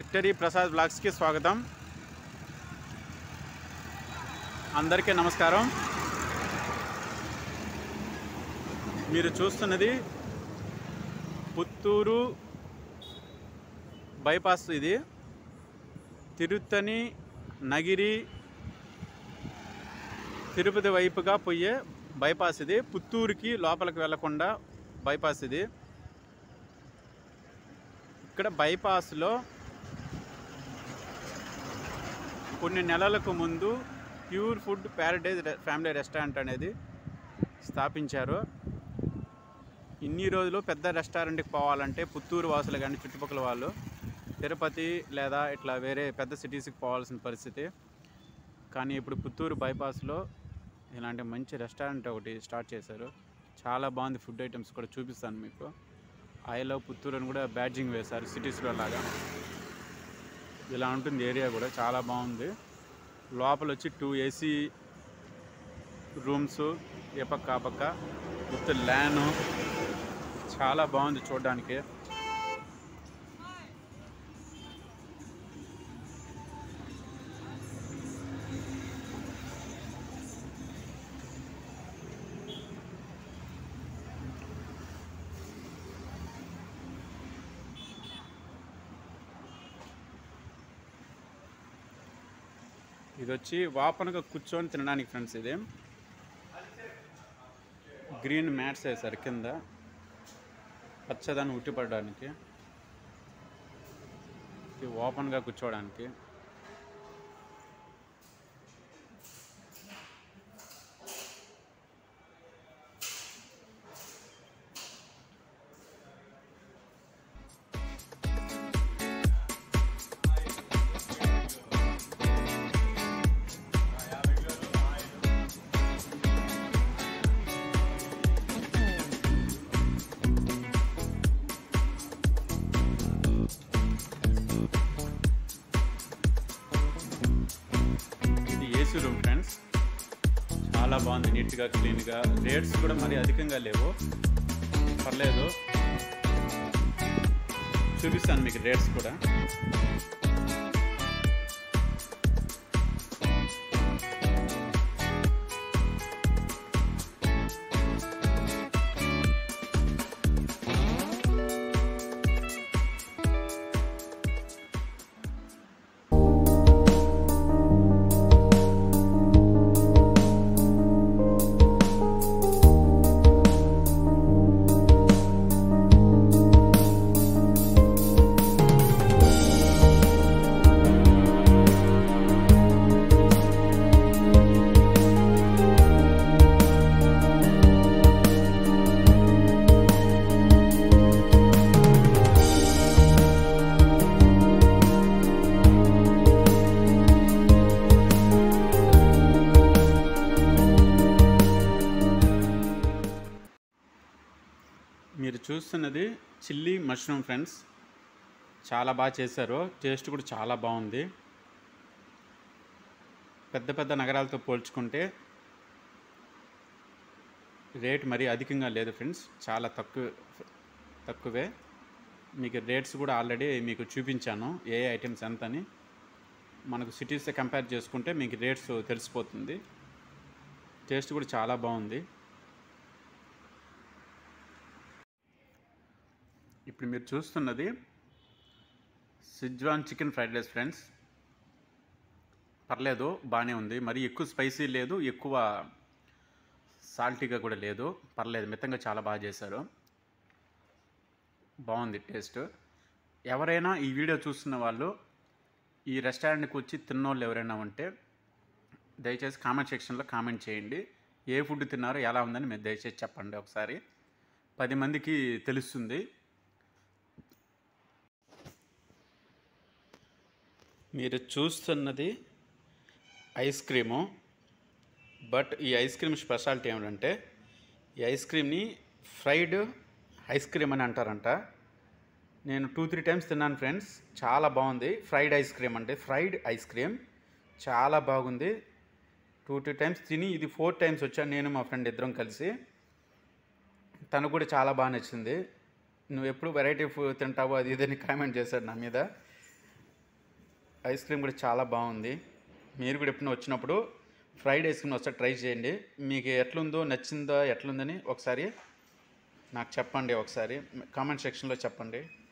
victory Prasad బ్లాగ్స్కి స్వాగతం అందరికీ నమస్కారం మీరు చూస్తున్నది పుత్తూరు బైపాస్ ఇది తిరుత్తని నగిరి తిరుపతి వైపుగా పోయే బైపాస్ ఇది పుత్తూరుకి లోపలికి వెళ్లకుండా బైపాస్ ఇది ఇక్కడ బైపాస్లో కొన్ని నెలలకు ముందు ప్యూర్ ఫుడ్ ప్యారడైజ్ రె- ఫ్యామిలీ రెస్టారెంట్ అనేది స్థాపించారు ఇన్ని రోజులు పెద్ద రెస్టారెంట్కి పోవాలంటే పుత్తూరు వాసులు కానీ చుట్టుపక్కల వాళ్ళు తిరుపతి లేదా ఇట్లా వేరే పెద్ద సిటీస్కి పోవాల్సిన పరిస్థితి కానీ ఇప్పుడు పుత్తూరు బైపాస్లో ఇలాంటి మంచి రెస్టారెంట్ ఒకటి స్టార్ట్ చేశారు చాలా బాగుంది ఫుడ్ ఐటమ్స్ కూడా చూపిస్తాను మీకు ఐ లవ్ పుత్తూరు అని కూడా బ్యాడ్జింగ్ వేశారు సిటీస్లో లాగా ఇలా ఉంటుంది ఏరియా కూడా చాలా బాగుంది లోపల వచ్చి టూ ఏసీ రూమ్స్ ఏ పక్క ఆ పక్క విత్ ల్యాను చాలా బాగుంది చూడడానికి ఇది వచ్చి వాపనగా కూర్చొని తినడానికి ఫ్రెండ్స్ ఇది గ్రీన్ మ్యాట్స్ వేశారు కింద పచ్చదాన్ని ఉట్టిపడడానికి ఇది ఓపెన్గా కూర్చోవడానికి ఇది ఏసీ రూమ్ ఫ్రెండ్స్ చాలా బాగుంది నీట్గా క్లీన్గా రేట్స్ కూడా మరి అధికంగా లేవు పర్లేదు చూపిస్తాను మీకు రేట్స్ కూడా మీరు చూస్తున్నది చిల్లీ మష్రూమ్ ఫ్రెండ్స్ చాలా బాగా చేశారు టేస్ట్ కూడా చాలా బాగుంది పెద్ద పెద్ద నగరాలతో పోల్చుకుంటే రేట్ మరీ అధికంగా లేదు ఫ్రెండ్స్ చాలా తక్కువ తక్కువే మీకు రేట్స్ కూడా ఆల్రెడీ మీకు చూపించాను ఏ ఐటమ్స్ ఎంత అని మనకు సిటీస్తో కంపేర్ చేసుకుంటే మీకు రేట్స్ తెలిసిపోతుంది టేస్ట్ కూడా చాలా బాగుంది ఇప్పుడు మీరు చూస్తున్నది schezwan chicken fried rice friends పర్లేదు బాగానే ఉంది మరి ఎక్కువ స్పైసీ లేదు ఎక్కువ సాల్టీగా కూడా లేదు పర్లేదు మితంగా చాలా బాగా చేశారు బాగుంది టేస్ట్ ఎవరైనా ఈ వీడియో చూస్తున్న వాళ్ళు ఈ రెస్టారెంట్కి వచ్చి తిన్నోళ్ళు ఎవరైనా ఉంటే దయచేసి కామెంట్ సెక్షన్లో కామెంట్ చేయండి ఏ ఫుడ్ తిన్నారో ఎలా ఉందని మీరు దయచేసి చెప్పండి ఒకసారి పది మందికి తెలుస్తుంది మీరు చూస్తున్నది ఐస్ క్రీము బట్ ఈ ఐస్ క్రీమ్ స్పెషాలిటీ ఏమిటంటే ఈ ఐస్ క్రీమ్ని ఫ్రైడ్ ఐస్ క్రీమ్ అని అంటారంట నేను టూ త్రీ టైమ్స్ తిన్నాను ఫ్రెండ్స్ చాలా బాగుంది ఫ్రైడ్ ఐస్ క్రీమ్ అంటే ఫ్రైడ్ ఐస్ క్రీమ్ చాలా బాగుంది టూ టూ టైమ్స్ తిని ఇది ఫోర్ టైమ్స్ వచ్చాను నేను మా ఫ్రెండ్ ఇద్దరం కలిసి తను కూడా చాలా బాగా నచ్చింది నువ్వు ఎప్పుడు వెరైటీ ఫుడ్ తింటావో అది ఇదని కామెంట్ చేశాడు నా మీద ఐస్ క్రీమ్ కూడా చాలా బాగుంది మీరు కూడా ఎప్పుడైనా వచ్చినప్పుడు ఫ్రైడ్ ఐస్ క్రీమ్ ఒకసారి ట్రై చేయండి మీకు ఎట్లుందో నచ్చిందో ఎట్లుందని ఒకసారి నాకు చెప్పండి ఒకసారి కామెంట్ సెక్షన్లో చెప్పండి